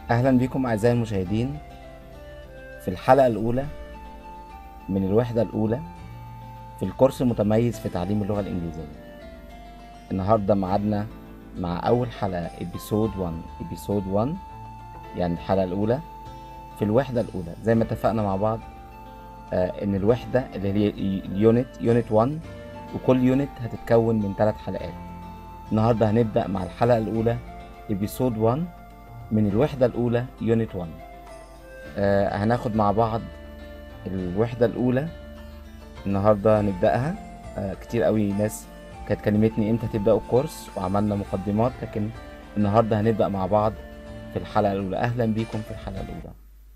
أهلا بكم أعزائي المشاهدين في الحلقة الأولى من الوحدة الأولى في الكورس المتميز في تعليم اللغة الإنجليزية النهاردة معادنا مع أول حلقة إبيسود 1 إبيسود 1 يعني الحلقة الأولى في الوحدة الأولى زي ما اتفقنا مع بعض آه إن الوحدة اللي هي اليونت يونت 1 وكل يونت هتتكون من ثلاث حلقات النهاردة هنبدأ مع الحلقة الأولى إبيسود 1 من الوحدة الأولى يونت 1 آه هناخد مع بعض الوحدة الأولى النهاردة نبدأها آه كتير قوي ناس كانت كلمتني امتى تبدأوا الكورس وعملنا مقدمات لكن النهاردة هنبدأ مع بعض في الحلقة الأولى أهلا بيكم في الحلقة الأولى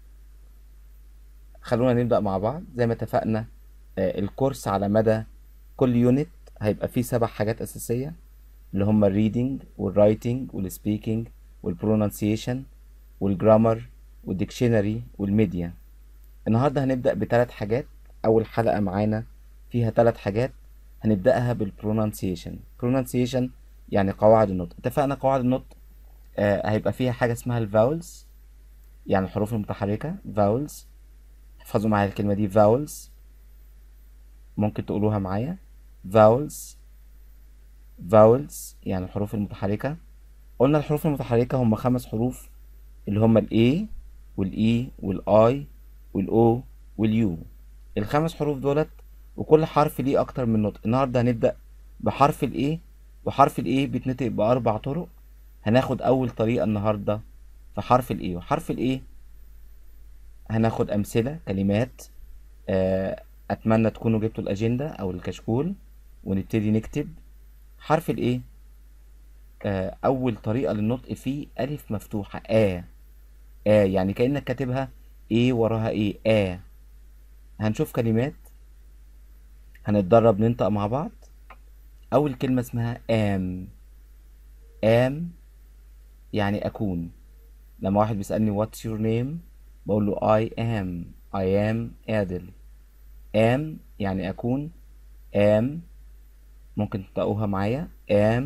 خلونا نبدأ مع بعض زي ما اتفقنا آه الكورس على مدى كل يونت هيبقى فيه سبع حاجات أساسية اللي هما الريدنج والرايتنج والسبيكنج والبرونانسيشن والجرامر والديكشنري والميديا النهارده هنبدأ بثلاث حاجات أول حلقة معانا فيها ثلاث حاجات هنبدأها بالبرونانسيشن برونانسيشن يعني قواعد النطق اتفقنا قواعد النطق آه هيبقى فيها حاجة اسمها الفاولز يعني الحروف المتحركة فاولز احفظوا معايا الكلمة دي فاولز ممكن تقولوها معايا فاولز فاولز يعني الحروف المتحركة قلنا الحروف المتحركة هم خمس حروف اللي هم ال A وال E وال I وال O وال U الخمس حروف دولت وكل حرف ليه أكتر من نطق النهاردة هنبدأ بحرف ال A وحرف ال A بيتنطق بأربع طرق هناخد أول طريقة النهاردة في حرف ال A وحرف ال A هناخد أمثلة كلمات آه، أتمنى تكونوا جبتوا الأجندة أو الكشكول ونبتدي نكتب حرف ال A آه، أول طريقة للنطق فيه ألف مفتوحة آ آ يعني كأنك كاتبها إيه وراها إيه آ هنشوف كلمات هنتدرب ننطق مع بعض أول كلمة اسمها آم آم يعني أكون لما واحد بيسألني what's your name بقول له I am I am عادل am يعني أكون am ممكن تنطقوها معايا am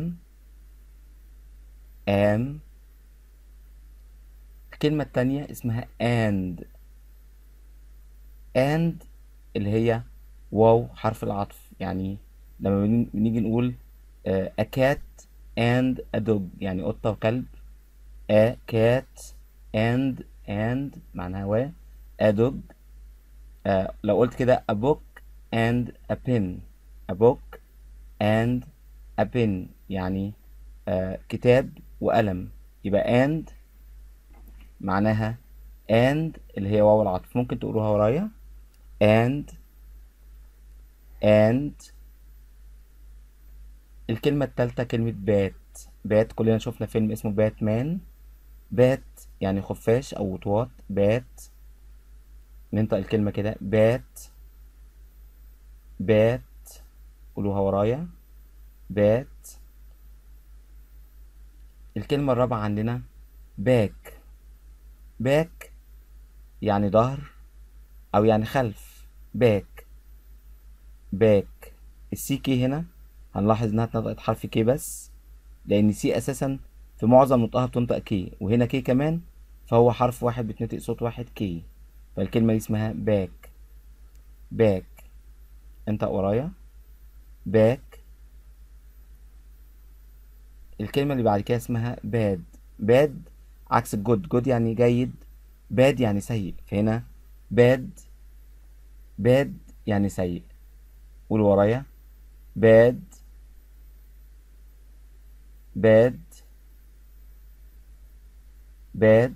am الكلمة التانية اسمها and and اللي هي واو حرف العطف يعني لما بن- بنيجي نقول آه، a cat and a dog يعني قطة وكلب a cat and and معناها و a dog آه، لو قلت كده a book and a pen a book and a pen يعني آه، كتاب وقلم يبقى and معناها and اللي هي واو العطف ممكن تقولوها ورايا and and الكلمة التالتة كلمة بات بات كلنا شفنا فيلم اسمه باتمان بات يعني خفاش أو وطواط بات ننطق الكلمة كده بات بات قولوها ورايا بات الكلمة الرابعة عندنا باك باك يعني ظهر أو يعني خلف باك باك السي كي هنا هنلاحظ إنها اتنطقت حرف كي بس لأن سي أساسا في معظم نطقها بتنطق كي وهنا كي كمان فهو حرف واحد بيتنطق صوت واحد كي فالكلمة دي اسمها باك باك انطق ورايا باك الكلمة اللي بعد كده اسمها باد باد عكس الجود جود يعني جيد باد يعني سيء فهنا باد باد يعني سيء قول ورايا باد باد باد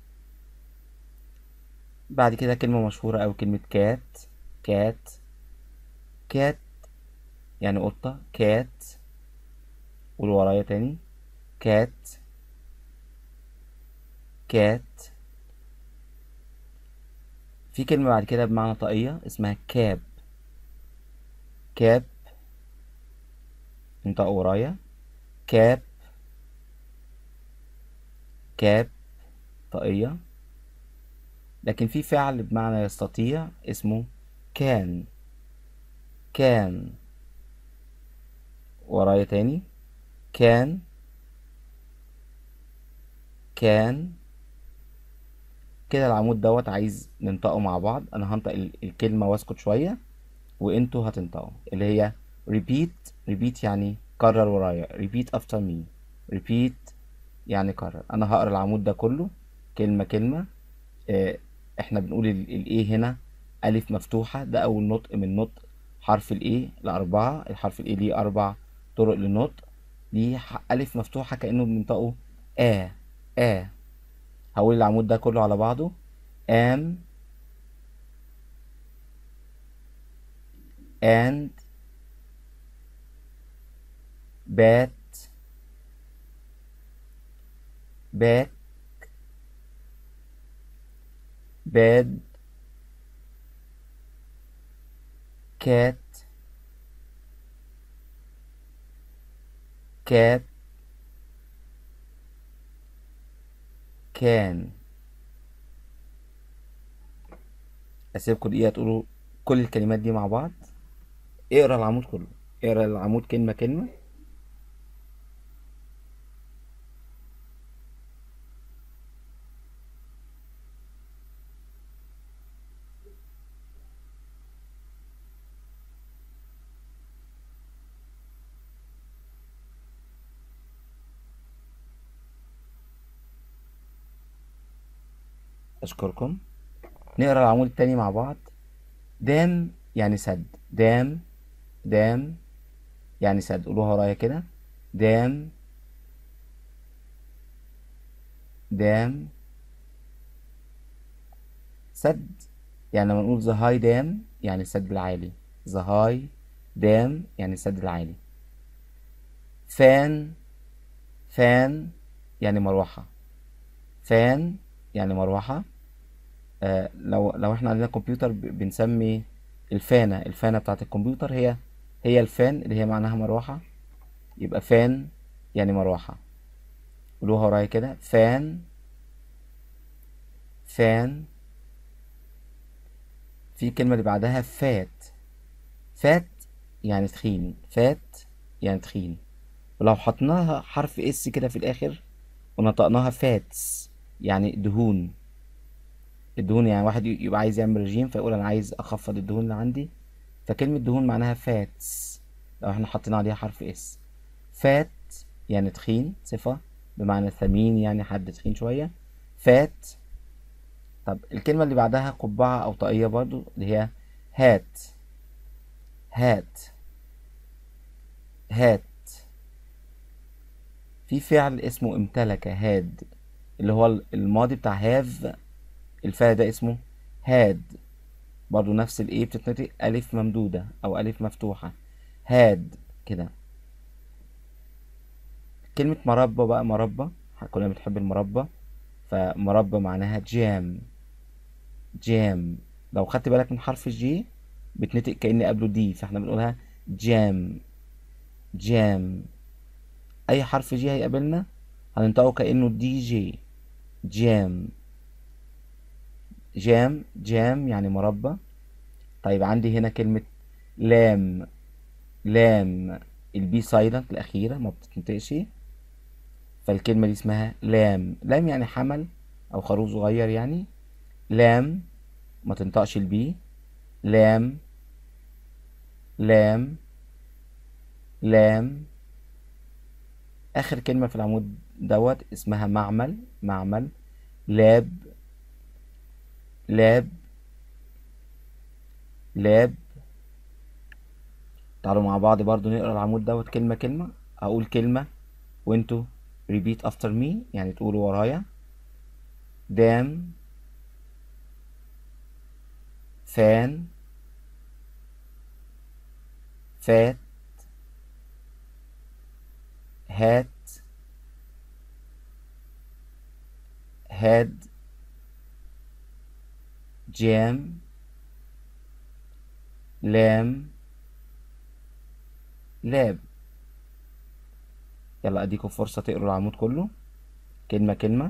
بعد كده كلمة مشهورة أوي كلمة كات كات كات يعني قطة كات قول ورايا تاني كات كات في كلمة بعد كده بمعنى طاقية اسمها كاب كاب انطق ورايا كاب كاب طاقية لكن في فعل بمعنى يستطيع اسمه كان كان ورايا تاني كان كان كده العمود دوت عايز ننطقه مع بعض انا هنطق ال- الكلمة واسكت شوية وانتوا هتنطقوا اللي هي repeat repeat يعني كرر ورايا repeat after me repeat يعني كرر انا هقرا العمود ده كله كلمة كلمة آه، احنا بنقول الايه هنا الف مفتوحة ده اول نطق من نطق حرف الايه لاربعة الحرف الايه ليه اربع طرق للنطق ليه ح- الف مفتوحة كأنه بننطقه آ آ هقول العمود ده كله على بعضه am and bat back bed cat cat can اسيبكم دقيقة تقولوا كل الكلمات دي مع بعض اقرا العمود كله اقرا العمود كلمة كلمة اشكركم نقرا العمود التاني مع بعض دام يعني سد دام دام يعني سد قولوها ورايا كده دام دام سد يعني لما نقول ذا هاي دام يعني السد العالي ذا هاي دام يعني السد العالي فان فان يعني مروحة فان يعني مروحة آه لو لو احنا عندنا كمبيوتر ب- بنسمي الفانة الفانة بتاعت الكمبيوتر هي هي الفان اللي هي معناها مروحة يبقى فان يعني مروحة قولوها ورايا كده فان فان في كلمة اللي بعدها فات فات يعني تخين فات يعني تخين ولو حطيناها حرف اس كده في الاخر ونطقناها فاتس يعني دهون الدهون يعني واحد ي- يبقى عايز يعمل رجيم فيقول انا عايز اخفض الدهون اللي عندي فكلمة دهون معناها فاتس لو احنا حطينا عليها حرف اس فات يعني تخين صفة بمعنى ثمين يعني حد تخين شوية فات طب الكلمة اللي بعدها قبعة أو طاقية برضو اللي هي هات هات هات في فعل اسمه امتلك هاد اللي هو الماضي بتاع هاف الفعل ده اسمه هاد برضو نفس الايه بتتنطق ألف ممدودة أو ألف مفتوحة هاد كده كلمة مربى بقى مربى كلنا بنحب المربى فمربى معناها جام جام لو خدت بالك من حرف الجي بتنطق كأن قبله دي فاحنا بنقولها جام جام أي حرف جي هيقابلنا هننطقه كأنه دي جي جام جام جام يعني مربى طيب عندي هنا كلمة لام لام البي سايلنت الأخيرة ما بتتنطقش فالكلمة دي اسمها لام لام يعني حمل أو خروف صغير يعني لام ما تنطقش البي لام لام لام آخر كلمة في العمود دوت اسمها معمل معمل لاب لاب لاب تعالوا مع بعض برضو نقرا العمود دوت كلمة كلمة أقول كلمة وانتوا repeat after me يعني تقولوا ورايا دام فان فات هات هاد جام لام لاب يلا اديكم فرصة تقروا العمود كله كلمة كلمة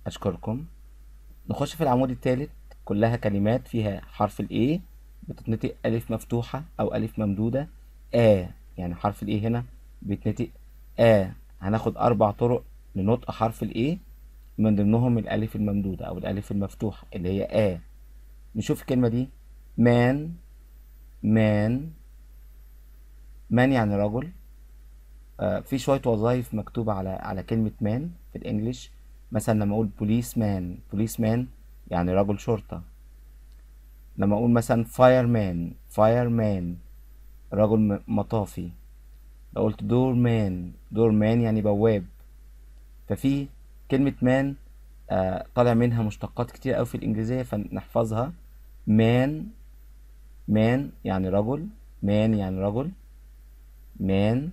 أشكركم نخش في العمود الثالث كلها كلمات فيها حرف ال A بتتنطق ألف مفتوحة أو ألف ممدودة آ يعني حرف ال A هنا بيتنطق آ هناخد أربع طرق لنطق حرف ال A من ضمنهم الألف الممدودة أو الألف المفتوحة اللي هي آ نشوف الكلمة دي مان مان مان يعني رجل آه في شوية وظائف مكتوبة على على كلمة مان في الإنجليش مثلا لما أقول بوليس مان بوليس مان يعني رجل شرطة لما أقول مثلا فاير مان فاير مان رجل م- مطافي لو قلت دور مان دور مان يعني بواب ففي كلمة مان آه طالع منها مشتقات كتير أوي في الإنجليزية فنحفظها مان مان يعني رجل مان يعني رجل مان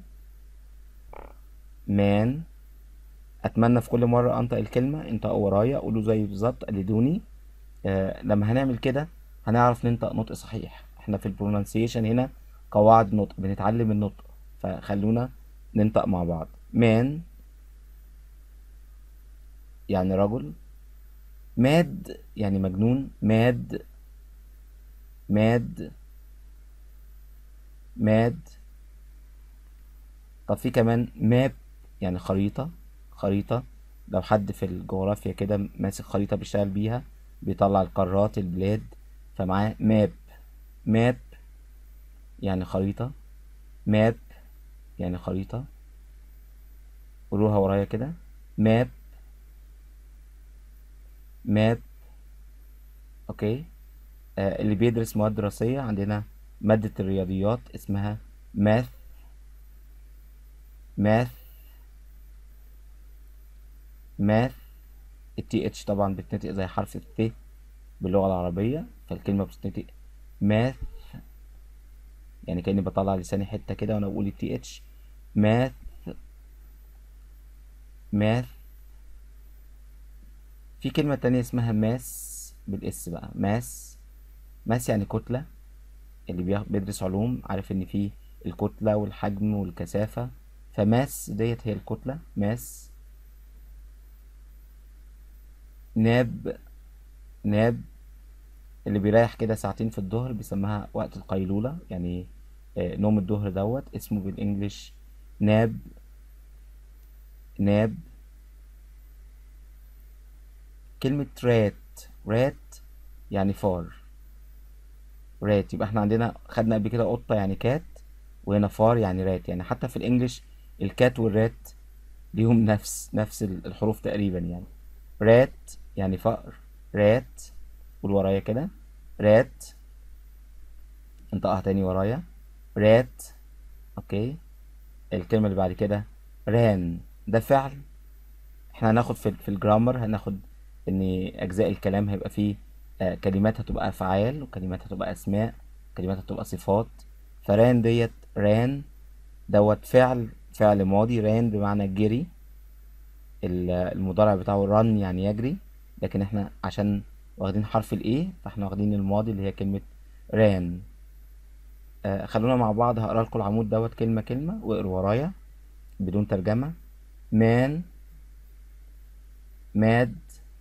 مان اتمنى في كل مره انطق الكلمه انطقوا ورايا قولوا زي بالظبط قلدوني آه لما هنعمل كده هنعرف ننطق نطق صحيح احنا في البرونانسيشن هنا قواعد نطق بنتعلم النطق فخلونا ننطق مع بعض مان يعني رجل ماد يعني مجنون ماد ماد ماد طب في كمان ماب يعني خريطة خريطة لو حد في الجغرافيا كده ماسك خريطة بيشتغل بيها بيطلع القارات البلاد فمعاه ماب ماب يعني خريطة ماب يعني خريطة قولوها ورايا كده ماب ماب اوكي آه اللي بيدرس مواد دراسية عندنا مادة الرياضيات اسمها ماث ماث ماث التي اتش طبعا بتنطق زي حرف الث باللغة العربية فالكلمة بتنطق ماث يعني كأني بطلع لساني حتة كده وانا بقول التي اتش ماث ماث في كلمة تانية اسمها ماس بالاس بقى ماس ماس يعني كتلة اللي بياخ- بيدرس علوم عارف ان في الكتلة والحجم والكثافة فماس ديت هي الكتلة ماس ناب ناب اللي بيريح كده ساعتين في الظهر بيسموها وقت القيلولة يعني آه، نوم الظهر دوت اسمه بالانجلش ناب ناب كلمة رات رات يعني فار رات يبقى احنا عندنا خدنا قبل كده قطة يعني كات وهنا فار يعني رات يعني حتى في الانجليش الكات والرات ليهم نفس نفس ال- الحروف تقريبا يعني رات يعني فأر رات قول ورايا كده رات انطقها تاني ورايا رات اوكي الكلمة اللي بعد كده ران ده فعل احنا هناخد في في الجرامر هناخد ان اجزاء الكلام هيبقى فيه آه، كلمات هتبقى افعال وكلمات هتبقى اسماء كلمات هتبقى صفات فران ديت ران دوت فعل فعل ماضي ران بمعنى جري ال- المضارع بتاعه رن يعني يجري لكن احنا عشان واخدين حرف الايه فاحنا واخدين الماضي اللي هي كلمة ران آه خلونا مع بعض هقرا لكم العمود دوت كلمة كلمة واقروا ورايا بدون ترجمة مان ماد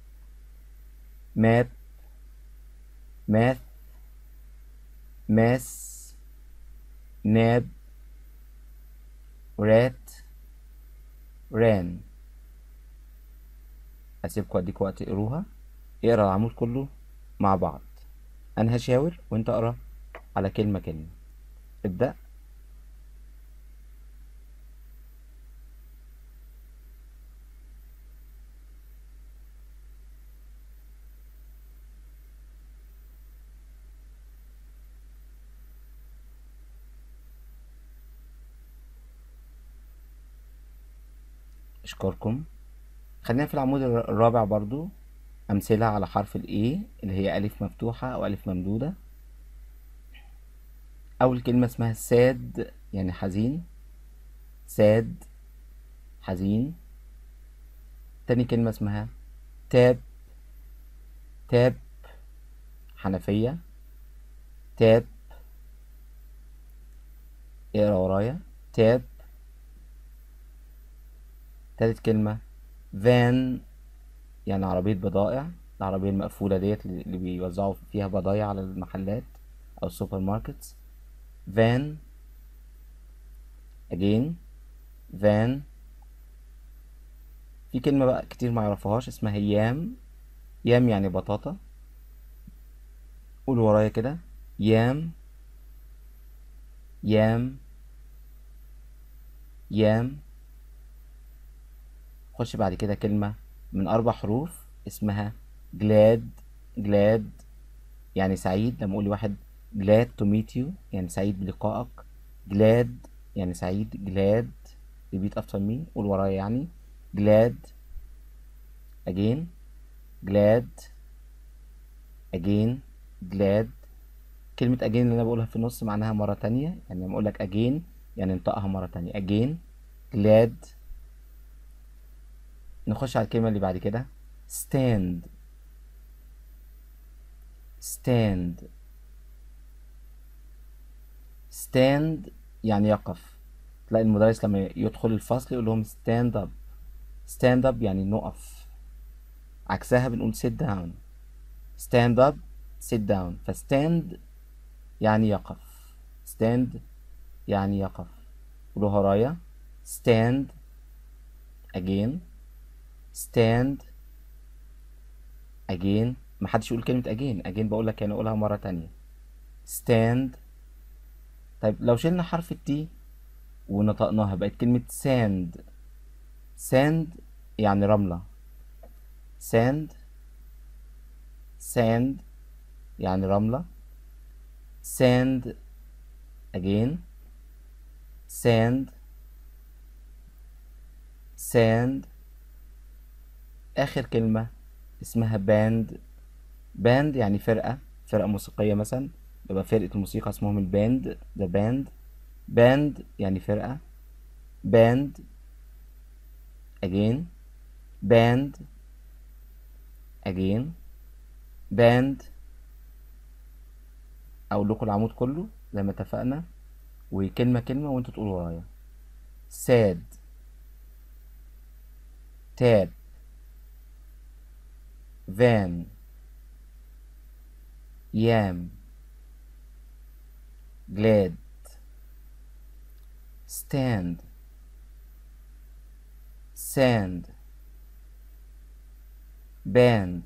ماب ماث ماس ناب رات ران هسيبكوا اديك وقت تقروها اقرا العمود كله مع بعض انا هشاور وانت اقرا على كلمة كلمة ابدأ اشكركم خلينا في العمود الر- الرابع برضو أمثلة على حرف ال A اللي هي ألف مفتوحة أو ألف ممدودة أول كلمة اسمها sad يعني حزين sad حزين تاني كلمة اسمها تاب تاب حنفية تاب اقرا ورايا تاب تالت كلمة فان يعني عربية بضائع العربية المقفولة ديت اللي بيوزعوا فيها بضايع على المحلات أو السوبر ماركتس van again van في كلمة بقى كتير ما يعرفوهاش اسمها يام يام يعني بطاطا قولوا ورايا كده يام يام يام خش بعد كده كلمة من أربع حروف اسمها glad glad يعني سعيد لما أقول لواحد glad to meet you يعني سعيد بلقائك glad يعني سعيد glad repeat after me قول ورايا يعني glad again glad again glad كلمة again اللي أنا بقولها في النص معناها مرة تانية يعني لما أقول لك again يعني انطقها مرة تانية again glad نخش على الكلمة اللي بعد كده stand stand stand يعني يقف تلاقي المدرس لما يدخل الفصل يقول لهم stand up stand up يعني نقف عكسها بنقول sit down stand up sit down فstand يعني يقف stand يعني يقف قولوا ورايا stand again stand again محدش يقول كلمة again again بقول لك يعني اقولها مرة تانية stand طيب لو شلنا حرف التي ونطقناها بقت كلمة sand sand يعني رملة sand sand يعني رملة sand again sand sand آخر كلمة اسمها باند باند يعني فرقة فرقة موسيقية مثلا يبقى فرقة الموسيقى اسمهم الباند ده باند باند يعني فرقة باند again باند again باند أقول لكم العمود كله زي ما اتفقنا وكلمة كلمة وانتوا تقولوا ورايا sad tab van yam glad stand sand band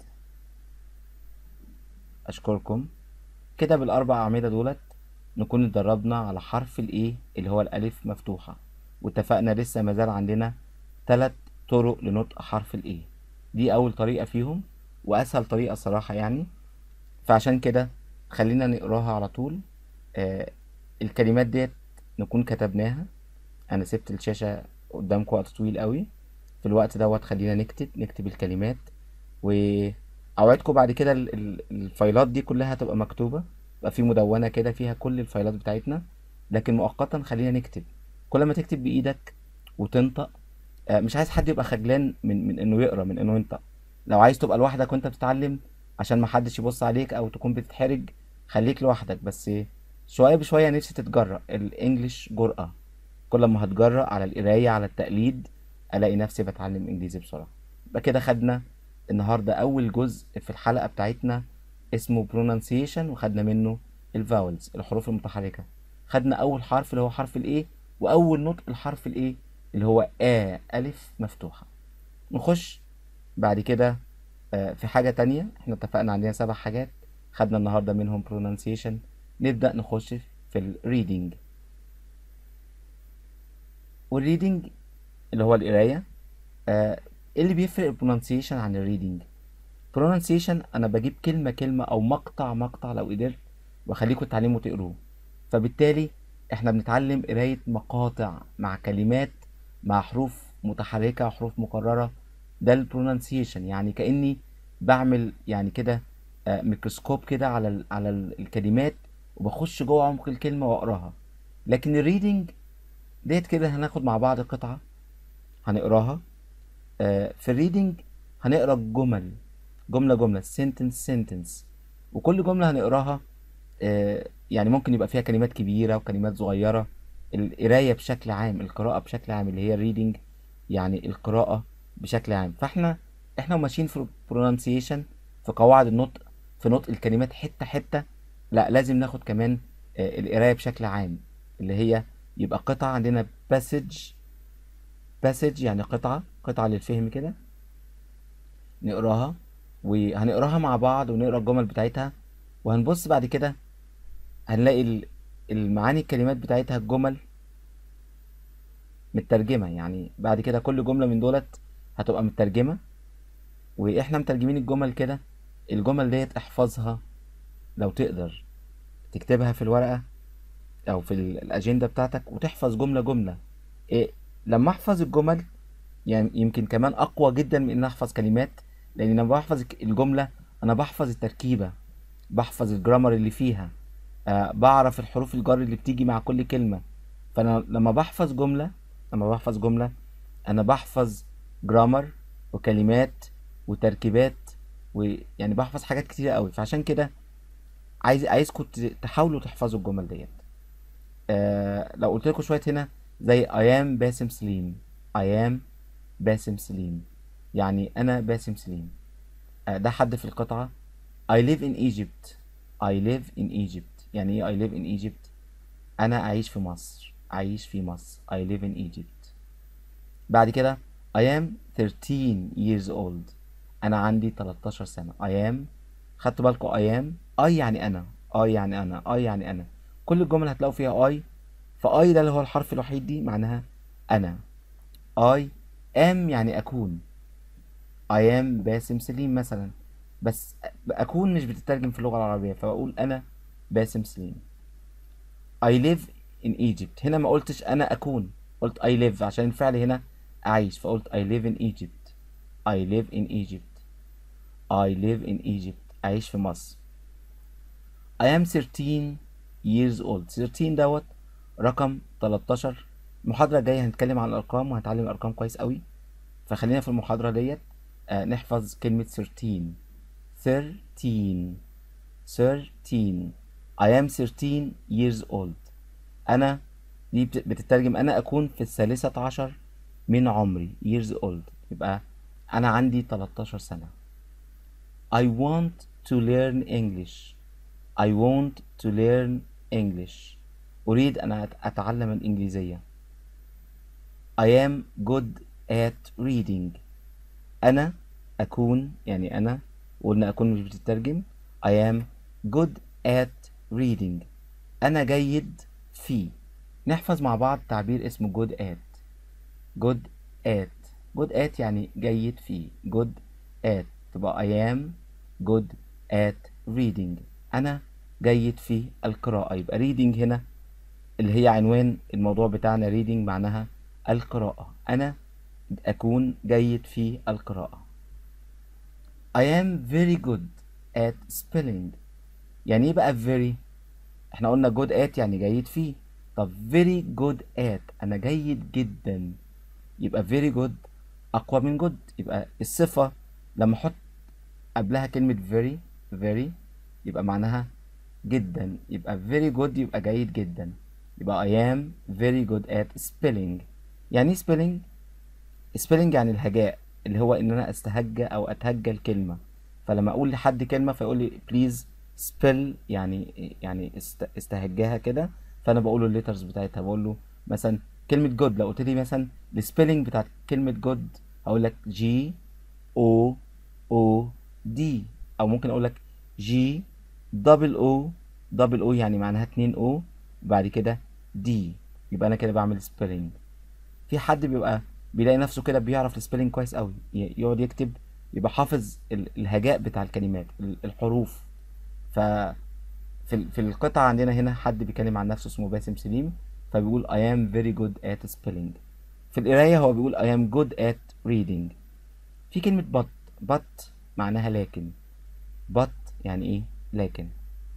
أشكركم كده بالأربع أعمدة دولت نكون اتدربنا على حرف الإيه اللي هو الألف مفتوحة واتفقنا لسه مازال عندنا تلات طرق لنطق حرف الإيه دي أول طريقة فيهم وأسهل طريقة صراحة يعني فعشان كده خلينا نقراها على طول آه الكلمات ديت نكون كتبناها أنا سبت الشاشة قدامكم وقت طويل قوي في الوقت دوت خلينا نكتب نكتب الكلمات وأوعدكم بعد كده ال- ال- الفايلات دي كلها هتبقى مكتوبة يبقى في مدونة كده فيها كل الفايلات بتاعتنا لكن مؤقتا خلينا نكتب كل ما تكتب بإيدك وتنطق آه، مش عايز حد يبقى خجلان من من انه يقرا من انه ينطق لو عايز تبقى لوحدك وانت بتتعلم عشان ما حدش يبص عليك او تكون بتتحرج خليك لوحدك بس شويه بشويه نفسي تتجرأ الانجليش جرأة كل ما هتجرأ على القرايه على التقليد الاقي نفسي بتعلم انجليزي بسرعه يبقى كده خدنا النهارده اول جزء في الحلقه بتاعتنا اسمه pronunciation وخدنا منه الفاولز الحروف المتحركه خدنا اول حرف اللي هو حرف الايه واول نطق الحرف الايه اللي هو آ ألف مفتوحة نخش بعد كده آه، في حاجة تانية احنا اتفقنا عندنا سبع حاجات خدنا النهاردة منهم pronunciation نبدأ نخش في ال reading والreading اللي هو القراية آه، ايه اللي بيفرق ال pronunciation عن ال reading pronunciation انا بجيب كلمة كلمة او مقطع مقطع لو قدرت واخليكم تتعلموا تقروه فبالتالي احنا بنتعلم قراية مقاطع مع كلمات مع حروف متحركة حروف مكررة ده البرونانسيشن يعني كأني بعمل يعني كده آه، ميكروسكوب كده على ال على ال- الكلمات وبخش جوه عمق الكلمة واقراها لكن الريدنج ديت كده هناخد مع بعض قطعة هنقراها آه، في الريدنج هنقرا الجمل جملة جملة sentence sentence وكل جملة هنقراها آه، يعني ممكن يبقى فيها كلمات كبيرة وكلمات صغيرة القراية بشكل عام القراءة بشكل عام اللي هي الريدنج يعني القراءة بشكل عام فاحنا احنا ماشيين في pronunciation في قواعد النطق في نطق الكلمات حتة حتة لا لازم ناخد كمان آه، القراية بشكل عام اللي هي يبقى قطعة عندنا passage passage يعني قطعة قطعة للفهم كده نقراها وهنقراها مع بعض ونقرا الجمل بتاعتها وهنبص بعد كده هنلاقي ال- المعاني الكلمات بتاعتها الجمل مترجمة يعني بعد كده كل جملة من دولت هتبقى مترجمة واحنا مترجمين الجمل كده الجمل ديت احفظها لو تقدر تكتبها في الورقة او في ال- الاجندة بتاعتك وتحفظ جملة جملة إيه لما احفظ الجمل يعني يمكن كمان اقوى جدا من ان احفظ كلمات لان لما بحفظ الك- الجملة انا بحفظ التركيبة بحفظ الجرامر اللي فيها آه بعرف الحروف الجر اللي بتيجي مع كل كلمة فانا لما بحفظ جملة لما بحفظ جملة انا بحفظ جرامر وكلمات وتركيبات ويعني بحفظ حاجات كتيرة قوي فعشان كده عايز عايزكم ت- تحاولوا تحفظوا الجمل ديت آه لو قلت لكم شوية هنا زي I am باسم سليم I am باسم سليم يعني أنا باسم سليم آه ده حد في القطعة I live in Egypt I live in Egypt يعني إيه I live in Egypt أنا أعيش في مصر أعيش في مصر I live in Egypt بعد كده I am 13 years old أنا عندي 13 سنة I am خدتوا بالكم I am I يعني أنا I يعني أنا I يعني أنا كل الجمل هتلاقوا فيها I فأي ده اللي هو الحرف الوحيد دي معناها أنا I am يعني أكون I am باسم سليم مثلا بس أكون مش بتترجم في اللغة العربية فبقول أنا باسم سليم I live in Egypt هنا ما قلتش أنا أكون قلت I live عشان الفعل هنا أعيش فقلت I live in Egypt I live in Egypt I live in Egypt أعيش في مصر I am 13 years old 13 دوت رقم 13 المحاضرة الجاية هنتكلم عن الأرقام وهنتعلم الأرقام كويس قوي فخلينا في المحاضرة ديت آه نحفظ كلمة 13 13 13 I am 13 years old أنا دي بت- بتترجم أنا أكون في الثالثة عشر من عمري years old يبقى أنا عندي 13 سنة I want to learn English I want to learn English أريد أن أت- أتعلم الإنجليزية I am good at reading أنا أكون يعني أنا وقلنا أكون مش بتترجم I am good at reading أنا جيد في نحفظ مع بعض تعبير اسمه good at good at good at يعني جيد في good at تبقى I am good at reading أنا جيد في القراءة يبقى reading هنا اللي هي عنوان الموضوع بتاعنا reading معناها القراءة أنا أكون جيد في القراءة I am very good at spelling يعني ايه بقى very احنا قلنا good at يعني جيد فيه طب very good at انا جيد جدا يبقى very good اقوى من good يبقى الصفة لما احط قبلها كلمة very very يبقى معناها جدا يبقى very good يبقى جيد جدا يبقى I am very good at spelling يعني ايه spelling spelling يعني الهجاء اللي هو ان انا استهجى او اتهجى الكلمة فلما اقول لحد كلمة فيقول لي please spell يعني يعني است- استهجاها كده فانا بقول له الليترز بتاعتها بقول له مثلا كلمة جود لو قلت لي مثلا السبيلنج بتاعت كلمة جود هقول لك جي او او دي او ممكن اقول لك جي دبل او دبل او يعني معناها اتنين او بعد كده دي يبقى انا كده بعمل سبيلنج في حد بيبقى بيلاقي نفسه كده بيعرف السبيلنج كويس قوي ي- يقعد يكتب يبقى حافظ ال- الهجاء بتاع الكلمات ال- الحروف ف في ال- في القطعة عندنا هنا حد بيتكلم عن نفسه اسمه باسم سليم فبيقول I am very good at spelling في القراية هو بيقول I am good at reading في كلمة but but معناها لكن but يعني ايه لكن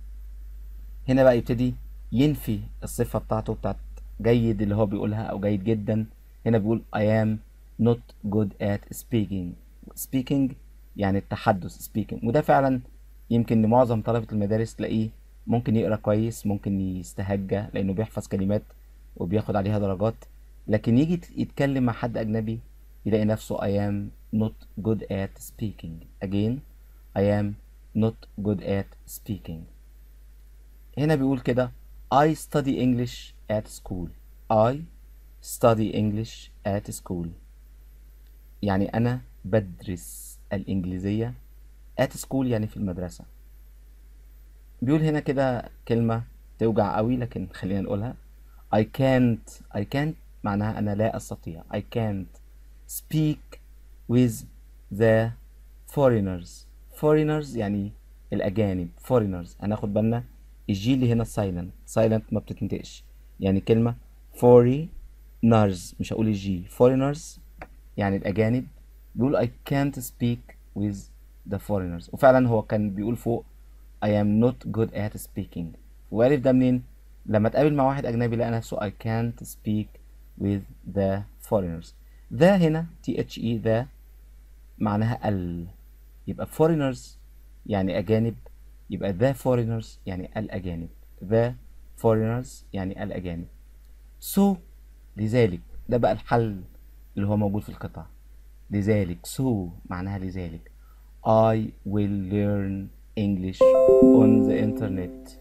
هنا بقى يبتدي ينفي الصفة بتاعته بتاعت جيد اللي هو بيقولها أو جيد جدا هنا بيقول I am not good at speaking speaking يعني التحدث speaking وده فعلا يمكن لمعظم طلبة المدارس تلاقيه ممكن يقرأ كويس ممكن يستهجى لأنه بيحفظ كلمات وبياخد عليها درجات لكن يجي يت- يتكلم مع حد أجنبي يلاقي نفسه I am not good at speaking again I am not good at speaking هنا بيقول كده I study English at school I study English at school يعني أنا بدرس الإنجليزية at school يعني في المدرسة بيقول هنا كده كلمة توجع قوي لكن خلينا نقولها I can't I can't معناها أنا لا أستطيع I can't speak with the foreigners foreigners يعني الأجانب foreigners هناخد بالنا الجي اللي هنا silent silent ما بتتنطقش يعني كلمة foreigners مش هقول الجي foreigners يعني الأجانب بيقول I can't speak with the foreigners وفعلا هو كان بيقول فوق I am not good at speaking وعرف ده منين؟ لما اتقابل مع واحد أجنبي لقى نفسه I can't speak with the foreigners ذا هنا THE ذا معناها ال يبقى foreigners يعني أجانب يبقى the foreigners يعني الأجانب the foreigners يعني الأجانب so لذلك ده بقى الحل اللي هو موجود في القطعة لذلك so معناها لذلك I will learn English on the internet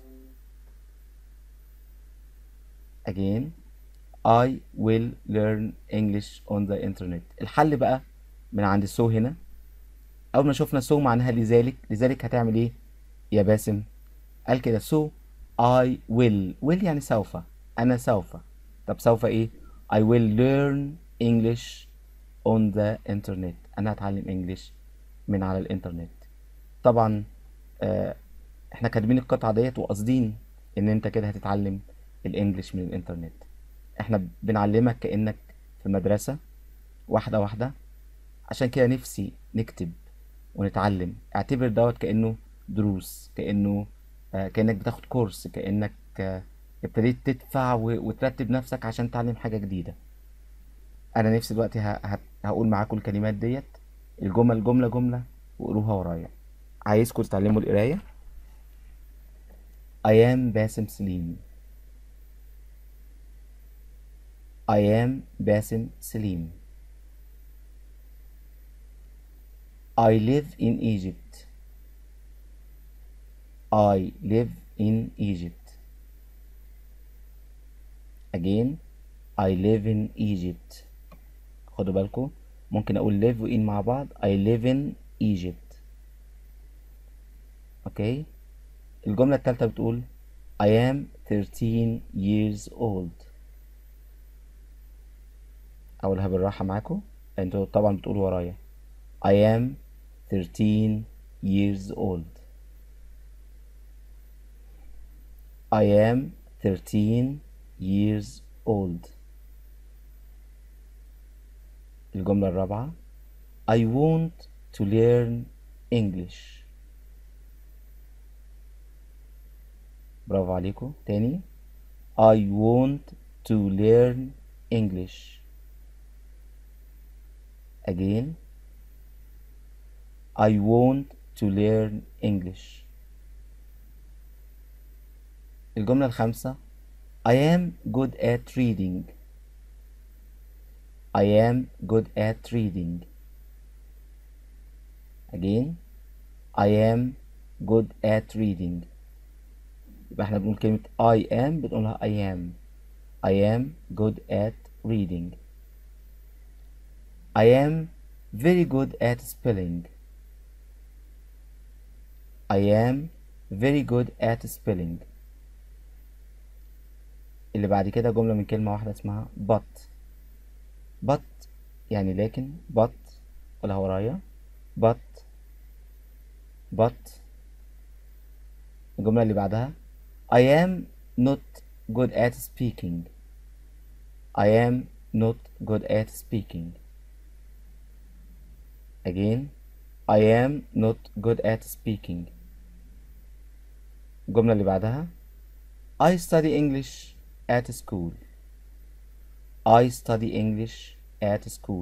again I will learn English on the internet الحل بقى من عند so هنا أول ما شفنا so معناها لذلك لذلك هتعمل إيه يا باسم قال كده so I will will يعني سوف أنا سوف طب سوف إيه I will learn English on the internet أنا هتعلم إنجليش من على الإنترنت طبعا آه إحنا كاتبين القطعة ديت وقاصدين إن أنت كده هتتعلم الإنجليش من الإنترنت إحنا بنعلمك كأنك في مدرسة واحدة واحدة عشان كده نفسي نكتب ونتعلم اعتبر دوت كأنه دروس كأنه آه كأنك بتاخد كورس كأنك آه ابتديت تدفع و- وترتب نفسك عشان تعلم حاجة جديدة أنا نفسي دلوقتي ه- ه- هقول معاكم الكلمات ديت الجمل جملة جملة وقروها ورايا عايزكم تتعلموا القراية I am باسم سليم I am باسم سليم I live in Egypt I live in Egypt again I live in Egypt خدوا بالكم ممكن اقول live و in مع بعض I live in Egypt اوكي الجملة التالتة بتقول I am 13 years old اقولها بالراحة معاكم انتوا طبعا بتقولوا ورايا I am 13 years old I am 13 years old الجملة الرابعة I want to learn English برافو عليكم تاني I want to learn English again I want to learn English الجملة الخامسة I am good at reading I am good at reading again I am good at reading يبقى احنا بنقول كلمة I am بنقولها I am I am good at reading I am very good at spelling I am very good at spelling اللي بعد كده جملة من كلمة واحدة اسمها but but يعني لكن but قولها ورايا but but الجملة اللي بعدها I am not good at speaking I am not good at speaking again I am not good at speaking الجملة اللي بعدها I study English at school I study English at school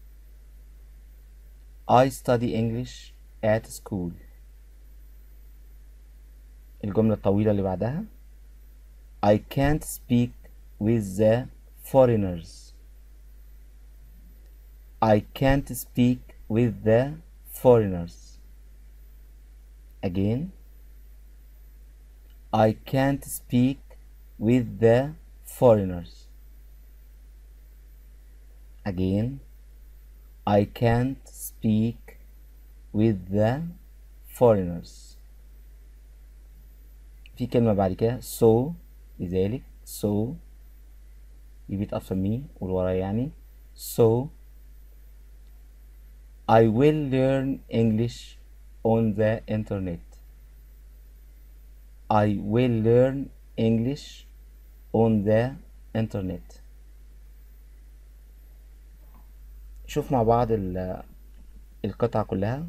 I study English at school الجملة الطويلة اللي بعدها I can't speak with the foreigners I can't speak with the foreigners again I can't speak with the foreigners again I can't speak with the foreigners في كلمة بعد كده so لذلك so repeat after me قول ورايا يعني so I will learn English on the internet I will learn English on the internet شوف مع بعض ال- القطعة كلها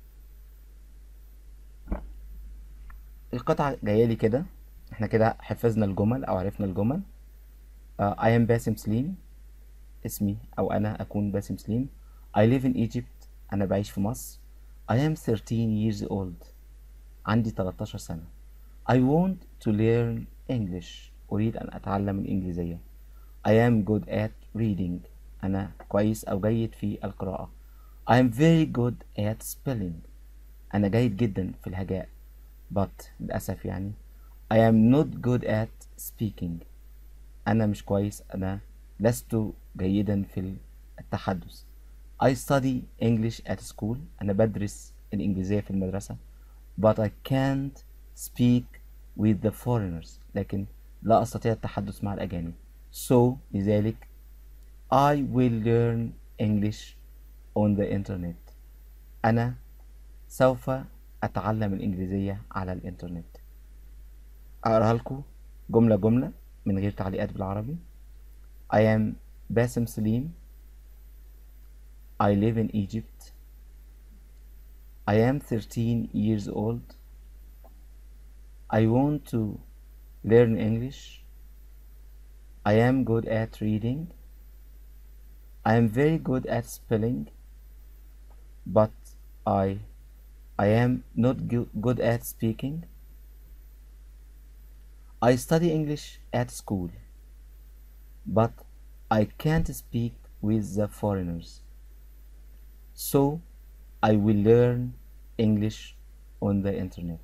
القطعة جاية لي كده احنا كده حفظنا الجمل او عرفنا الجمل uh, I am باسم سليم اسمي او انا اكون باسم سليم I live in Egypt انا بعيش في مصر I am 13 years old عندي 13 سنة I want to learn English أريد أن أتعلم الإنجليزية I am good at reading أنا كويس أو جيد في القراءة I am very good at spelling أنا جيد جدا في الهجاء but للأسف يعني I am not good at speaking أنا مش كويس أنا لست جيدا في التحدث I study English at school أنا بدرس الإنجليزية في المدرسة but I can't speak with the foreigners لكن لا أستطيع التحدث مع الأجانب so لذلك I will learn English on the internet أنا سوف أتعلم الإنجليزية على الإنترنت أقرأها لكم جملة جملة من غير تعليقات بالعربي I am باسم سليم I live in Egypt I am 13 years old I want to learn English I am good at reading I am very good at spelling but I I am not gu- good at speaking I study English at school but I can't speak with the foreigners so I will learn English on the internet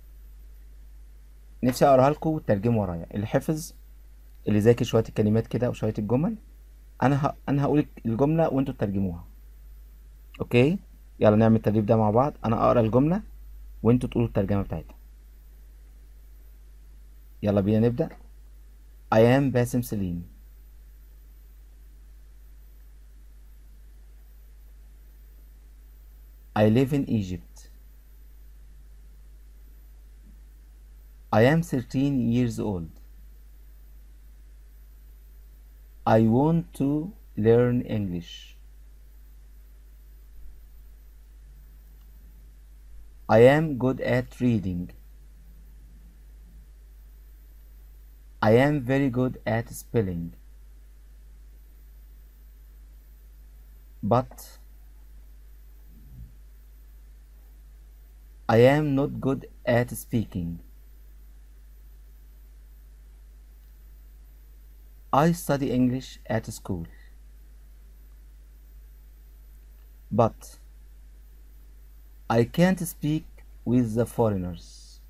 نفسي اقراها لكم وترجموا ورايا اللي حفظ اللي ذاكر شويه الكلمات كده وشويه الجمل انا ه... انا هقول الجمله وانتوا تترجموها اوكي يلا نعمل التدريب ده مع بعض انا اقرا الجمله وانتوا تقولوا الترجمه بتاعتها يلا بينا نبدا I am باسم سليم I live in Egypt I am 13 years old I want to learn English I am good at reading I am very good at spelling but I am not good at speaking I study English at school but I can't speak with the foreigners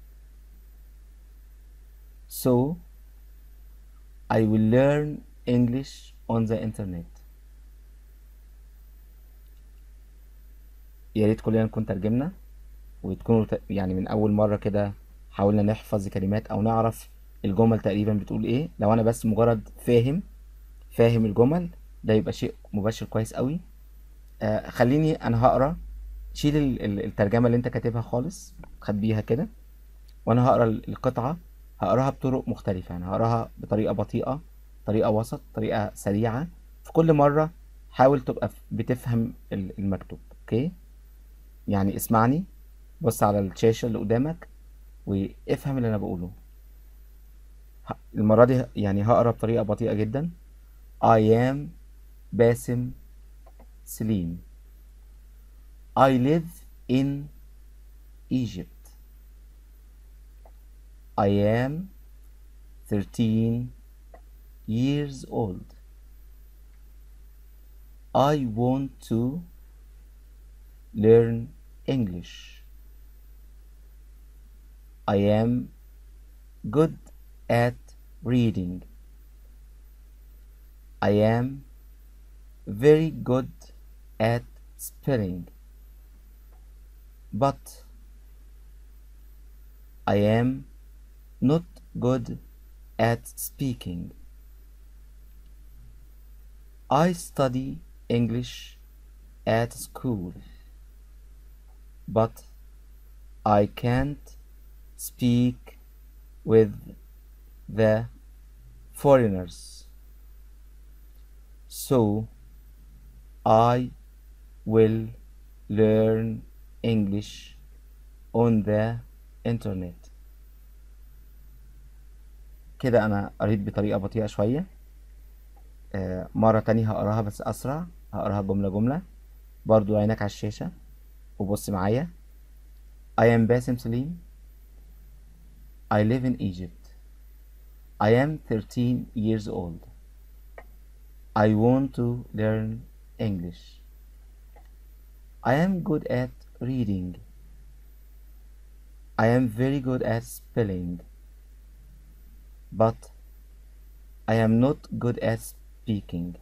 so I will learn English on the internet يا ريت كلنا نكون ترجمنا وتكونوا ت- يعني من أول مرة كده حاولنا نحفظ كلمات أو نعرف الجمل تقريبا بتقول إيه لو أنا بس مجرد فاهم فاهم الجمل ده يبقى شيء مبشر كويس قوي آه خليني أنا هقرا شيل ال- ال- الترجمة اللي أنت كاتبها خالص خبيها كده وأنا هقرا ال- القطعة هقراها بطرق مختلفة يعني هقراها بطريقة بطيئة طريقة وسط طريقة سريعة في كل مرة حاول تبقى ف- بتفهم ال- المكتوب أوكي يعني اسمعني بص على الشاشة اللي قدامك وافهم اللي أنا بقوله ه- المرة دي يعني هقرا بطريقة بطيئة جدا I am باسم سليم I live in Egypt I am 13 years old I want to learn English I am good at reading I am very good at spelling but I am not good at speaking. I study English at school, but I can't speak with the foreigners. So I will learn English on the internet. كده أنا قريت بطريقة بطيئة شوية آه، مرة تانية هقراها بس أسرع هقراها جملة جملة برضو عينك على الشاشة وبص معايا I am باسم سليم I live in Egypt I am 13 years old I want to learn English I am good at reading I am very good at spelling but I am not good at speaking.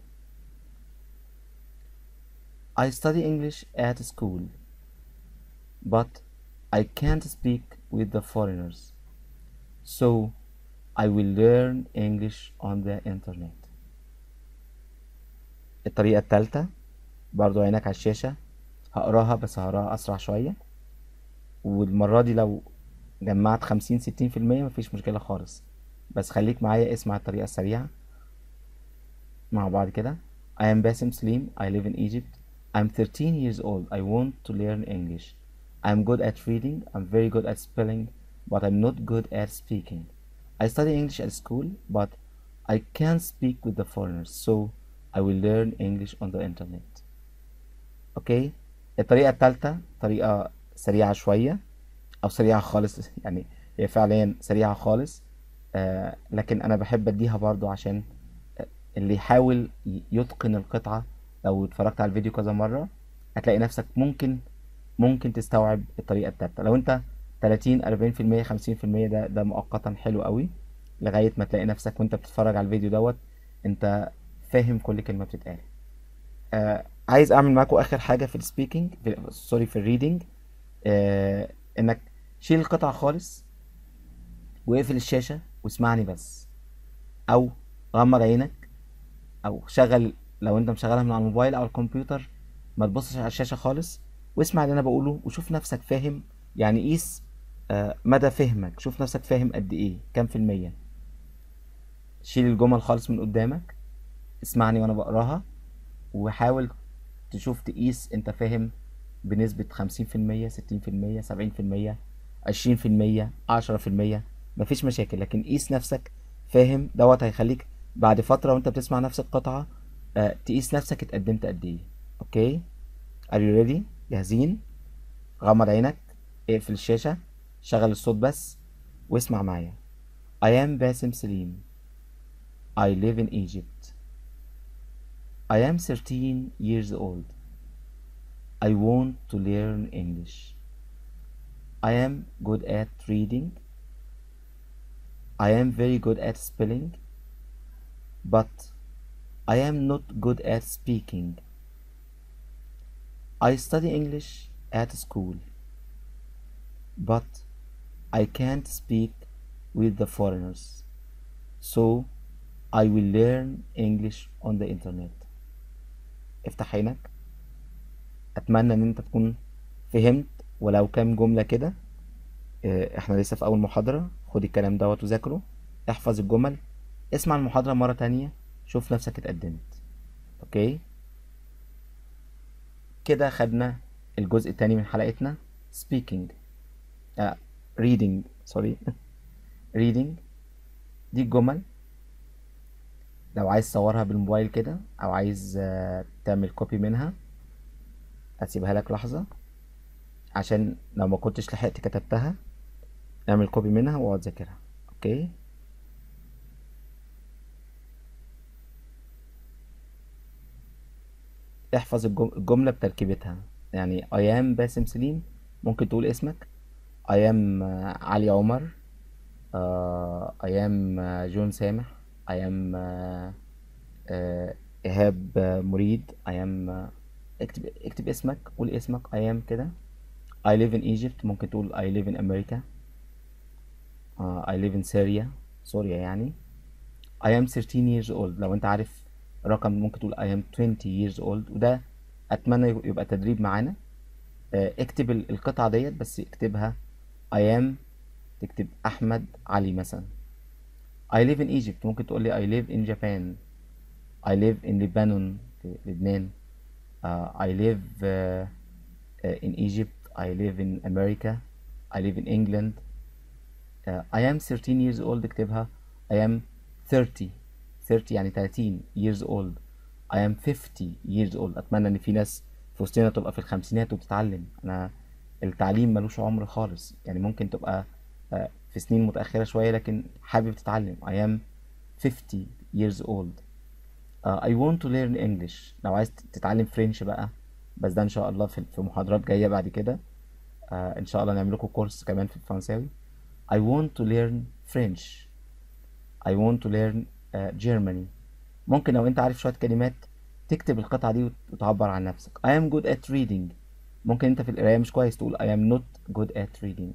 I study English at school, but I can't speak with the foreigners. So I will learn English on the internet. الطريقة التالتة برضو عينك على الشاشة هقراها بس هقراها أسرع شوية والمرة دي لو جمعت خمسين ستين في المية مفيش مشكلة خالص بس خليك معايا اسمع الطريقة السريعة مع بعض كده I am باسم سليم I live in Egypt I'm 13 years old I want to learn English I'm good at reading I'm very good at spelling but I'm not good at speaking I study English at school but I can't speak with the foreigners so I will learn English on the internet اوكي الطريقة التالتة طريقة سريعة شوية او سريعة خالص يعني هي فعليا سريعة خالص آه لكن انا بحب اديها برضو عشان اللي يحاول ي- يتقن القطعة لو اتفرجت على الفيديو كذا مرة هتلاقي نفسك ممكن ممكن تستوعب الطريقة التالتة لو انت 30 40% 50% ده ده مؤقتا حلو قوي لغاية ما تلاقي نفسك وانت بتتفرج على الفيديو دوت انت فاهم كل كلمة بتتقال آه عايز اعمل معاكم اخر حاجة في السبيكينج في سوري في الريدنج آه انك شيل القطعة خالص واقفل الشاشة واسمعني بس او غمض عينك او شغل لو انت مشغلها من على الموبايل او الكمبيوتر ما تبصش على الشاشة خالص واسمع اللي انا بقوله وشوف نفسك فاهم يعني قيس آه، مدى فهمك شوف نفسك فاهم قد ايه كام في المية شيل الجمل خالص من قدامك اسمعني وانا بقراها وحاول تشوف تقيس انت فاهم بنسبة خمسين في المية ستين في المية سبعين في المية عشرين في المية عشرة في المية مفيش مشاكل لكن قيس نفسك فاهم دوت هيخليك بعد فترة وانت بتسمع نفس القطعة آه، تقيس نفسك اتقدمت قد ايه اوكي are you ready جاهزين غمض عينك اقفل الشاشة شغل الصوت بس واسمع معايا I am باسم سليم I live in Egypt I am 13 years old I want to learn English I am good at reading I am very good at spelling but I am not good at speaking I study English at school but I can't speak with the foreigners so I will learn English on the internet افتح عينك اتمنى ان انت تكون فهمت ولو كام جملة كده اه، احنا لسه في اول محاضرة خد الكلام دوت وذاكره احفظ الجمل اسمع المحاضرة مرة تانية شوف نفسك اتقدمت اوكي كده خدنا الجزء التاني من حلقتنا speaking آه reading سوري reading دي الجمل لو عايز تصورها بالموبايل كده او عايز آه، تعمل كوبي منها هسيبها لك لحظة عشان لو ما كنتش لحقت كتبتها اعمل كوبي منها واقعد ذاكرها اوكي احفظ الجم- الجملة بتركيبتها يعني I am باسم سليم ممكن تقول اسمك I am آه، علي عمر آه I am آه، جون سامح I am آه آه إيهاب آه، مريد I am آه اكتب اكتب اسمك قول اسمك I am كده I live in Egypt ممكن تقول I live in America آه I live in Syria سوريا يعني I am 13 years old لو انت عارف رقم ممكن تقول I am 20 years old وده اتمنى يبقى تدريب معانا آه، اكتب ال- القطعة ديت بس اكتبها I am تكتب أحمد علي مثلا I live in Egypt ممكن تقول لي I live in Japan I live in Lebanon في لبنان آه، I live آه، آه، in Egypt I live in America I live in England آه، I am 13 years old اكتبها I am 30 30 يعني 30 years old I am 50 years old أتمنى إن في ناس في وسطنا تبقى في الخمسينات وبتتعلم أنا التعليم ملوش عمر خالص يعني ممكن تبقى آه، في سنين متأخرة شوية لكن حابب تتعلم I am 50 years old آه، I want to learn English لو عايز تتعلم فرنش بقى بس ده إن شاء الله في في محاضرات جاية بعد كده آه، إن شاء الله نعمل لكم كورس كمان في الفرنساوي I want to learn French I want to learn uh, Germany ممكن لو انت عارف شوية كلمات تكتب القطعة دي وت- وتعبر عن نفسك I am good at reading ممكن انت في القراية مش كويس تقول I am not good at reading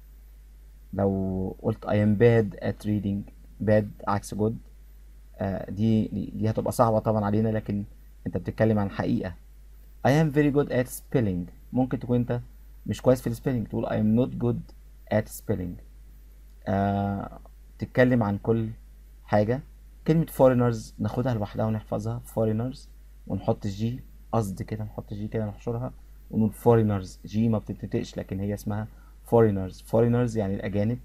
لو قلت I am bad at reading bad عكس good آه، دي دي دي هتبقى صعبة طبعا علينا لكن انت بتتكلم عن حقيقة I am very good at spelling ممكن تكون انت مش كويس في السبيلنج تقول I am not good at spelling آه، تتكلم عن كل حاجة كلمة foreigners ناخدها لوحدها ونحفظها foreigners ونحط الجي قصد كده نحط الجي كده نحشرها ونقول foreigners جي ما بتتنطقش لكن هي اسمها foreigners foreigners يعني الأجانب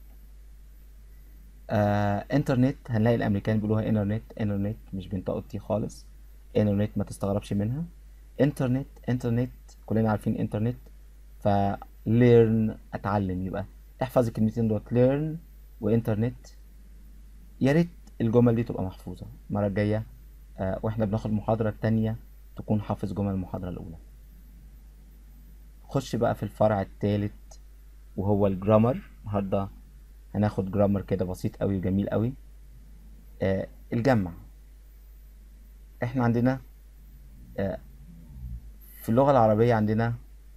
آه، انترنت هنلاقي الأمريكان بيقولوها انترنت انترنت مش بينطقوا التي خالص انترنت ما تستغربش منها انترنت انترنت كلنا عارفين انترنت ف learn اتعلم يبقى احفظ الكلمتين دول learn وانترنت يا ريت الجمل دي تبقى محفوظة المرة الجاية آه، واحنا بناخد المحاضرة التانية تكون حافظ جمل المحاضرة الأولى خش بقى في الفرع التالت وهو الجرامر النهاردة هناخد جرامر كده بسيط قوي وجميل قوي آه الجمع احنا عندنا آه في اللغة العربية عندنا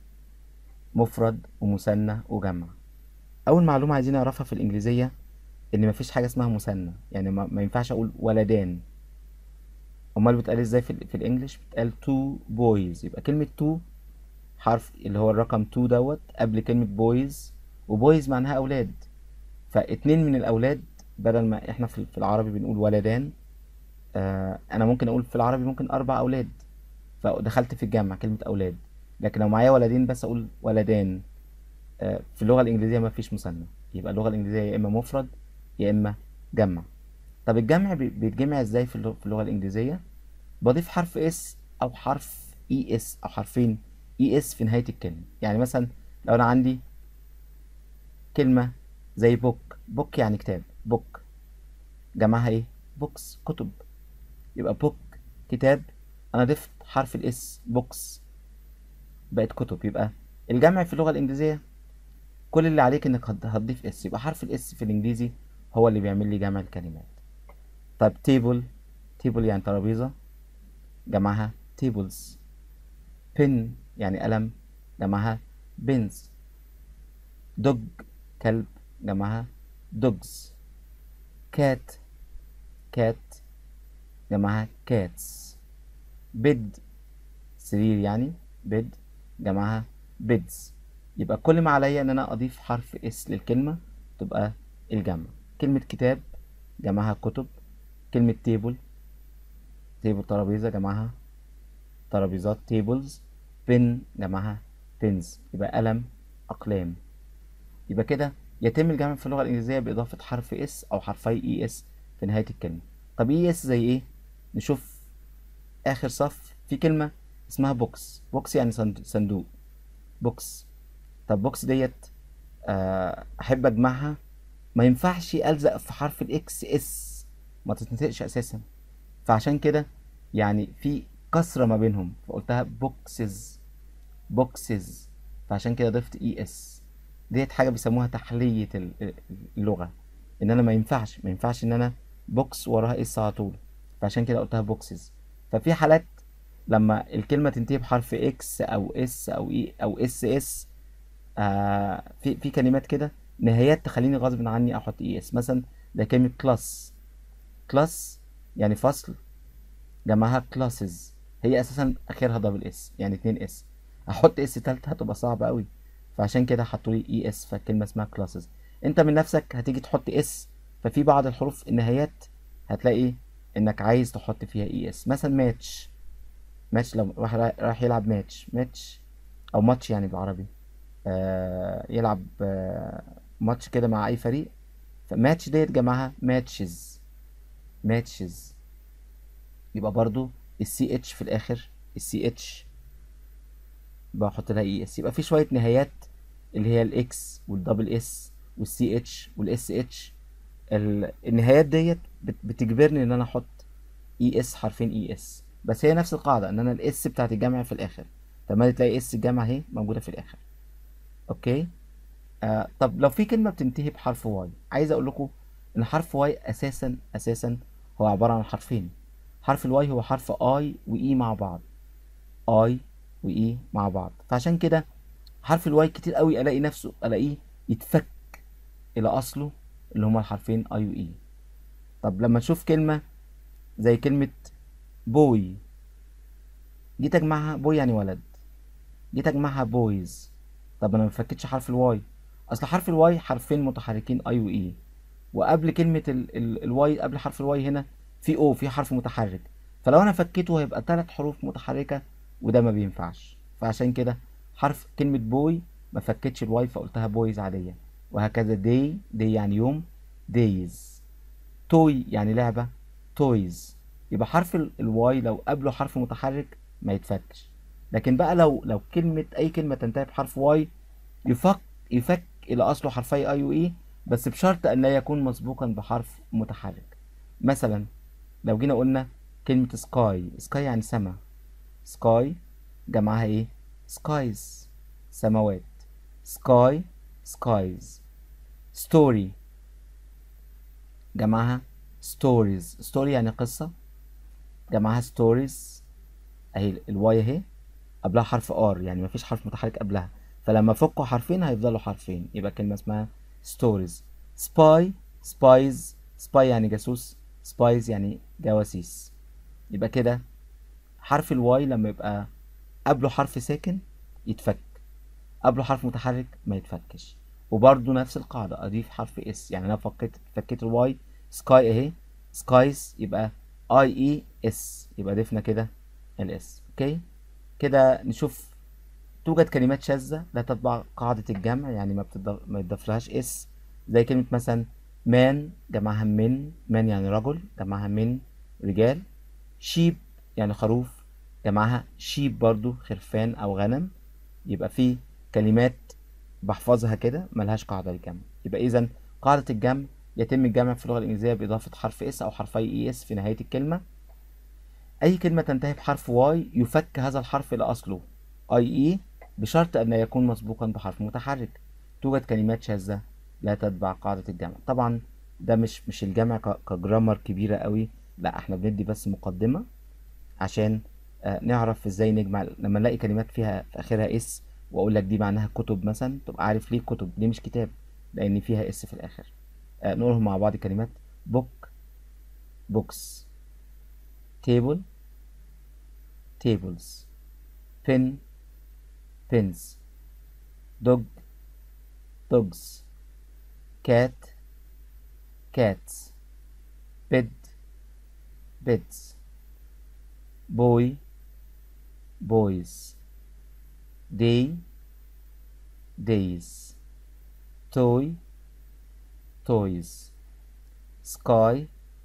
مفرد ومثنى وجمع أول معلومة عايزين نعرفها في الإنجليزية إن مفيش حاجة اسمها مثنى يعني ما, ما ينفعش أقول ولدان أمال بتقال إزاي في, ال- في الإنجليش بتقال two boys يبقى كلمة two حرف اللي هو الرقم two دوت قبل كلمة boys وبويز معناها أولاد فاتنين من الأولاد بدل ما إحنا في في العربي بنقول ولدان آه أنا ممكن أقول في العربي ممكن أربع أولاد فدخلت في الجمع كلمة أولاد لكن لو معايا ولدين بس أقول ولدان آه في اللغة الإنجليزية ما فيش مثنى يبقى اللغة الإنجليزية يا إما مفرد يا إما جمع طب الجمع بي- بيتجمع إزاي في اللغة, في اللغة الإنجليزية بضيف حرف اس أو حرف اي اس أو حرفين اي اس في نهاية الكلمة يعني مثلا لو أنا عندي كلمة زي بوك بوك يعني كتاب بوك جمعها ايه بوكس كتب يبقى بوك كتاب انا ضفت حرف الاس بوكس بقت كتب يبقى الجمع في اللغة الإنجليزية كل اللي عليك انك هت- هتضيف اس يبقى حرف الاس في الإنجليزي هو اللي بيعمل لي جمع الكلمات طيب تيبل تيبل يعني ترابيزة جمعها tables بن يعني قلم جمعها بنز دوج كلب جمعها دوجز كات كات جمعها كاتس بيد سرير يعني بيد جمعها بيدز يبقى كل ما عليا ان انا اضيف حرف اس للكلمة تبقى الجمع كلمة كتاب جمعها كتب كلمة تيبل تيبل ترابيزة جمعها ترابيزات تيبلز بن جمعها بنز يبقى قلم أقلام يبقى كده يتم الجمع في اللغة الإنجليزية بإضافة حرف اس أو حرفي اي اس في نهاية الكلمة طب اي اس زي ايه؟ نشوف آخر صف في كلمة اسمها بوكس بوكس يعني صند- صندوق بوكس طب بوكس ديت آه، أحب أجمعها ما ينفعش ألزق في حرف الإكس إس ما تتنطقش أساسا فعشان كده يعني في كسرة ما بينهم فقلتها بوكسز بوكسز فعشان كده ضفت اي اس ديت حاجه بيسموها تحليه ال- اللغه ان انا ما ينفعش ما ينفعش ان انا بوكس وراها اس على طول فعشان كده قلتها بوكسز ففي حالات لما الكلمه تنتهي بحرف اكس او اس او اي او اس اس آه في في كلمات كده نهايات تخليني غصب عني احط اي اس مثلا ده كلمه كلاس كلاس يعني فصل جمعها كلاسز هي اساسا اخرها دبل اس يعني اتنين اس احط اس تالتة هتبقى صعبة قوي فعشان كده حطوا لي اي اس فالكلمة اسمها كلاسز انت من نفسك هتيجي تحط اس ففي بعض الحروف النهايات هتلاقي انك عايز تحط فيها اي اس مثلا ماتش ماتش لو راح راح يلعب ماتش ماتش او ماتش يعني بالعربي آه يلعب آه ماتش كده مع اي فريق فماتش ديت جمعها ماتشز ماتشز يبقى برضو السي اتش في الاخر السي اتش بحط لها اي اس يبقى في شويه نهايات اللي هي الاكس والدبل اس والسي اتش والاس اتش النهايات ديت بت- بتجبرني ان انا احط اي اس حرفين اي اس بس هي نفس القاعده ان انا الاس بتاعت الجمع في الاخر تمام تلاقي اس الجمع اهي موجوده في الاخر اوكي آه طب لو في كلمه بتنتهي بحرف واي عايز اقول لكم ان حرف واي اساسا اساسا هو عباره عن حرفين حرف الواي هو حرف اي واي مع بعض اي واي مع بعض فعشان كده حرف الواي كتير قوي الاقي نفسه الاقيه يتفك الى اصله اللي هما الحرفين اي واي طب لما نشوف كلمه زي كلمه بوي جيت اجمعها بوي يعني ولد جيت اجمعها بويز طب انا ما فكتش حرف الواي اصل حرف الواي حرفين متحركين اي واي وقبل كلمه ال ال الواي قبل حرف الواي هنا في او في حرف متحرك فلو انا فكيته هيبقى ثلاث حروف متحركه وده ما بينفعش فعشان كده حرف كلمه بوي ما فكتش الواي فقلتها بويز عاديه وهكذا داي داي يعني يوم دايز توي يعني لعبه تويز يبقى حرف ال- الواي لو قبله حرف متحرك ما يتفكش لكن بقى لو لو كلمه اي كلمه تنتهي بحرف واي يفك يفك الى اصله حرفي اي واي بس بشرط ان لا يكون مسبوقا بحرف متحرك مثلا لو جينا قلنا كلمة سكاي سكاي يعني سما سكاي جمعها ايه سكايز سماوات سكاي سكايز ستوري جمعها ستوريز ستوري يعني قصة جمعها ستوريز اهي الواي اهي قبلها حرف ار يعني مفيش حرف متحرك قبلها فلما فكوا حرفين هيفضلوا حرفين يبقى كلمة اسمها ستوريز سباي سبايز سباي يعني جاسوس سبايز يعني جواسيس يبقى كده حرف الواي لما يبقى قبله حرف ساكن يتفك قبله حرف متحرك ما يتفكش وبرضه نفس القاعدة أضيف حرف اس يعني أنا فكيت فكيت الواي سكاي أهي سكايز يبقى اي اي اس يبقى ضفنا كده الاس اوكي كده نشوف توجد كلمات شاذة لا تتبع قاعدة الجمع يعني ما بتضاف ما يتضافلهاش اس زي كلمة مثلا مان جمعها من مان يعني رجل جمعها من رجال شيب يعني خروف جمعها شيب برضو خرفان أو غنم يبقى في كلمات بحفظها كده ملهاش قاعدة للجمع يبقى إذا قاعدة الجمع يتم الجمع في اللغة الإنجليزية بإضافة حرف اس أو حرفي اي اس في نهاية الكلمة أي كلمة تنتهي بحرف واي يفك هذا الحرف إلى أصله اي اي بشرط أن لا يكون مسبوقا بحرف متحرك توجد كلمات شاذة لا تتبع قاعدة الجمع طبعا ده مش مش الجمع ك- كجرامر كبيرة قوي لا احنا بندي بس مقدمة عشان آه، نعرف ازاي نجمع لما نلاقي كلمات فيها في اخرها اس واقول لك دي معناها كتب مثلا تبقى عارف ليه كتب ليه مش كتاب لان فيها اس في الاخر آه، نقولهم مع بعض كلمات book books table tables pen pens dog dogs cat cats bed beds boy boys day days toy toys sky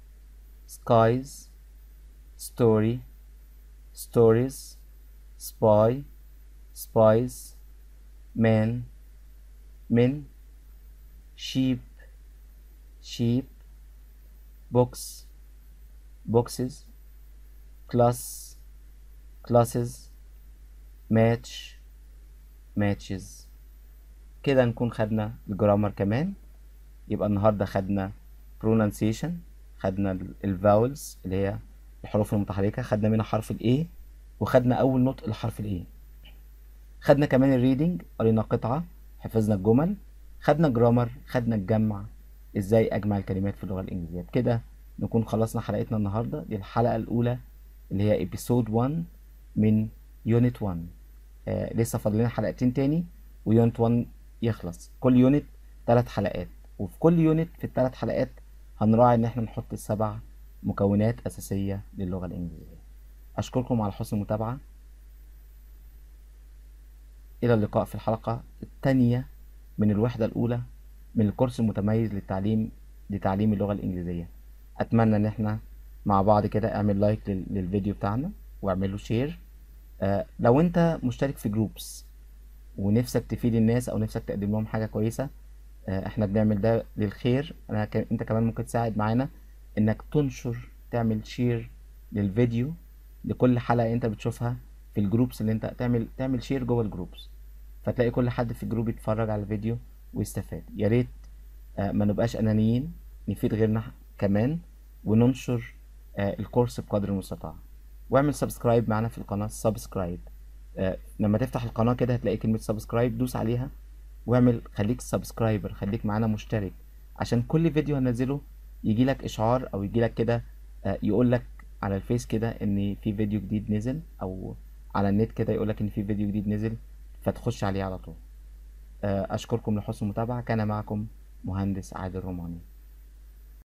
skies story stories spy spies man men sheep sheep books boxes class classes match matches كده نكون خدنا الجرامر كمان يبقى النهارده خدنا pronunciation خدنا الفاولز اللي هي الحروف المتحركة خدنا منها حرف ال A وخدنا أول نطق لحرف ال A خدنا كمان الريدنج قرينا قطعة حفظنا الجمل خدنا جرامر خدنا الجمع ازاي اجمع الكلمات في اللغة الانجليزية بكده نكون خلصنا حلقتنا النهاردة دي الحلقة الاولى اللي هي ابيسود 1 من يونت 1 آه لسه فاضل لنا حلقتين تاني ويونت 1 يخلص كل يونت ثلاث حلقات وفي كل يونت في الثلاث حلقات هنراعي ان احنا نحط السبع مكونات اساسية للغة الانجليزية اشكركم على حسن المتابعة إلى اللقاء في الحلقة الثانية من الوحدة الأولى من الكورس المتميز للتعليم لتعليم اللغة الإنجليزية أتمنى إن إحنا مع بعض كده اعمل لايك لل- للفيديو بتاعنا واعمل له شير آه لو أنت مشترك في جروبس ونفسك تفيد الناس أو نفسك تقدم لهم حاجة كويسة آه إحنا بنعمل ده للخير أنا ك... أنت كمان ممكن تساعد معانا إنك تنشر تعمل شير للفيديو لكل حلقة أنت بتشوفها في الجروبس اللي أنت تعمل تعمل شير جوه الجروبس فتلاقي كل حد في الجروب يتفرج على الفيديو ويستفاد يا ريت آه، ما نبقاش انانيين نفيد غيرنا كمان وننشر آه، الكورس بقدر المستطاع واعمل سبسكرايب معانا في القناة سبسكرايب آه، لما تفتح القناة كده هتلاقي كلمة سبسكرايب دوس عليها واعمل خليك سبسكرايبر خليك معانا مشترك عشان كل فيديو هنزله يجيلك اشعار او يجيلك كده آه، يقولك على الفيس كده ان في فيديو جديد نزل او على النت كده يقولك ان في فيديو جديد نزل فتخش عليه على طول آه، أشكركم لحسن المتابعة كان معكم مهندس عادل روماني